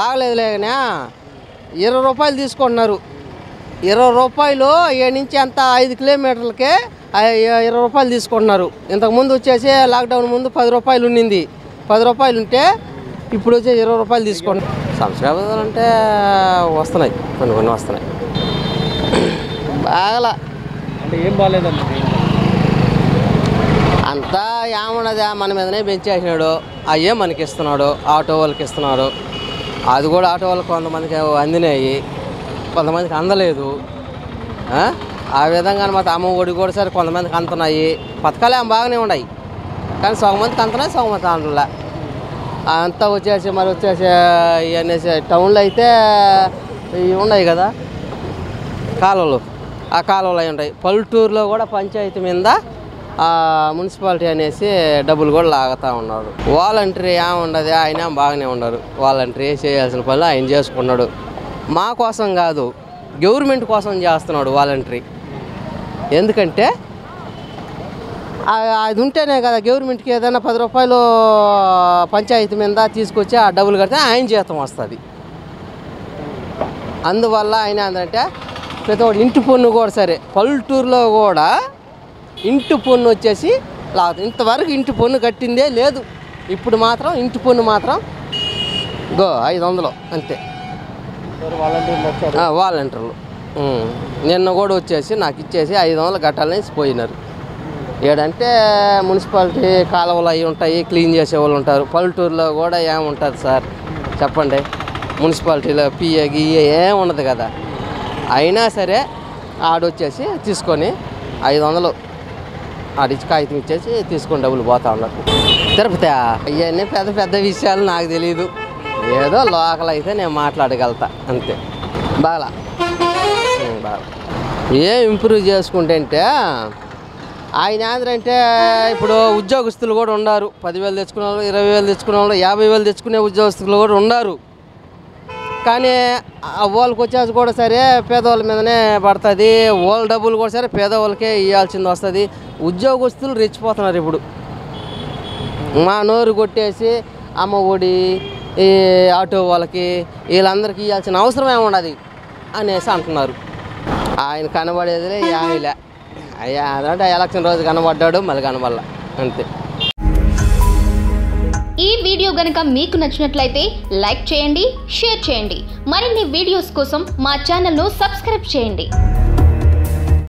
బాగలేదులే కానీ ఇరవై రూపాయలు తీసుకుంటున్నారు ఇరవై రూపాయలు ఏ నుంచి అంత ఐదు కిలోమీటర్లకే ఆ ఇ- ఇరవై రూపాయలు తీసుకుంటున్నారు ఇంతకుముందు వచ్చేసి లాక్డౌన్ ముందు పది రూపాయలు ఉండింది పది రూపాయలు ఉంటే ఇప్పుడు వచ్చి ఇరవై రూపాయలు తీసుకుంటున్నారు సంక్షేమాలు అంటే వస్తున్నాయి కొన్ని కొన్ని వస్తున్నాయి బాగలా అంటే ఏం బాగాలేదండి అంతా ఏమన్నది మన మీదనే పెంచేసినాడు అయ్యే మనకి ఇస్తున్నాడు ఆటో వాళ్ళకి ఇస్తున్నాడు అది కూడా ఆటో వాళ్ళకి కొంతమందికి అందినాయి కొంతమందికి అందలేదు ఆ? ఆ విధంగా అనమాట అమ్మ ఒడి కూడా సరే కొంతమందికి అందుతున్నాయి పథకాలు ఏం బాగానే ఉన్నాయి కానీ సగం మందికి అందుతున్నాయి సగం మంది అందులో అంతా వచ్చేసి మరి వచ్చేసి ఇవన్నీ టౌన్లో అయితే ఇవి ఉన్నాయి కదా కాలువలు ఆ కాలువలు అవి ఉంటాయి పల్లెటూరులో కూడా పంచాయతీ మీద ఆ, మున్సిపాలిటీ అనేసి డబ్బులు కూడా లాగుతూ ఉన్నారు వాలంటరీ ఏముండదు ఆయన ఏం బాగానే ఉన్నారు వాలంటరీ చేయాల్సిన పనులు ఆయన చేసుకున్నాడు మా కోసం కాదు గవర్నమెంట్ కోసం చేస్తున్నాడు వాలంటరీ ఎందుకంటే ఆ- అది ఉంటేనే కదా గవర్నమెంట్కి ఏదైనా పది రూపాయలు పంచాయతీ మీద తీసుకొచ్చి ఆ డబ్బులు కడితే ఆయన జీతం వస్తుంది అందువల్ల ఆయన ఏంటంటే ప్రతి ఒక్కటి ఇంటి పన్ను కూడా సరే పల్లెటూరులో కూడా ఇంటి పన్ను వచ్చేసి లాగుతుంది ఇంతవరకు ఇంటి పన్ను కట్టిందే లేదు ఇప్పుడు మాత్రం ఇంటి పన్ను మాత్రం గో ఐదు వందలు అంతే వాలంటీర్లు వచ్చారు ఆ, వాలంటీర్లు ఉమ్. నిన్న కూడా వచ్చేసి నాకు ఇచ్చేసి ఐదు వందలు కట్టాలని పోయినారు ఏడంటే మున్సిపాలిటీ కాలువలు అవి ఉంటాయి క్లీన్ చేసే వాళ్ళు ఉంటారు పల్లెటూరులో కూడా ఏముంటుంది సార్ చెప్పండి మున్సిపాలిటీలో పిఏ గిఏ ఏం ఉండదు కదా అయినా సరే ఆడొచ్చేసి తీసుకొని ఐదు వందలు ఆడిచ్చి కాగితం ఇచ్చేసి తీసుకొని డబ్బులు పోతా ఉన్నారు తిరుపతి అవన్నీ పెద్ద పెద్ద విషయాలు నాకు తెలియదు ఏదో లోకల్ అయితే నేను మాట్లాడగలుగుతా అంతే బాగా బాగా ఏం ఇంప్రూవ్ చేసుకుంటే అంటే ఆయన ఏంటంటే ఇప్పుడు ఉద్యోగస్తులు కూడా ఉన్నారు పదివేలు తెచ్చుకునే వాళ్ళు ఇరవై వేలు తెచ్చుకునే వాళ్ళు యాభై వేలు తెచ్చుకునే ఉద్యోగస్తులు కూడా ఉన్నారు కానీ ఆ వాళ్ళకి వచ్చేసి కూడా సరే పేదవాళ్ళ మీదనే పడుతుంది వాళ్ళ డబ్బులు కూడా సరే పేదవాళ్ళకే ఇవ్వాల్సింది వస్తుంది ఉద్యోగస్తులు రెచ్చిపోతున్నారు ఇప్పుడు మా నోరు కొట్టేసి అమ్మ ఒడి ఈ ఆటో వాళ్ళకి వీళ్ళందరికీ ఇవ్వాల్సిన అవసరం ఏముండదు అనేసి అంటున్నారు ఆయన కనబడేదిలే యామిలే అయ్యా అదంటే ఎలక్షన్ రోజు కనబడ్డాడు మళ్ళీ కనబడాల అంతే ఈ వీడియో గనుక మీకు నచ్చినట్లయితే లైక్ చేయండి షేర్ చేయండి మరిన్ని వీడియోస్ కోసం మా ఛానల్ను సబ్స్క్రైబ్ చేయండి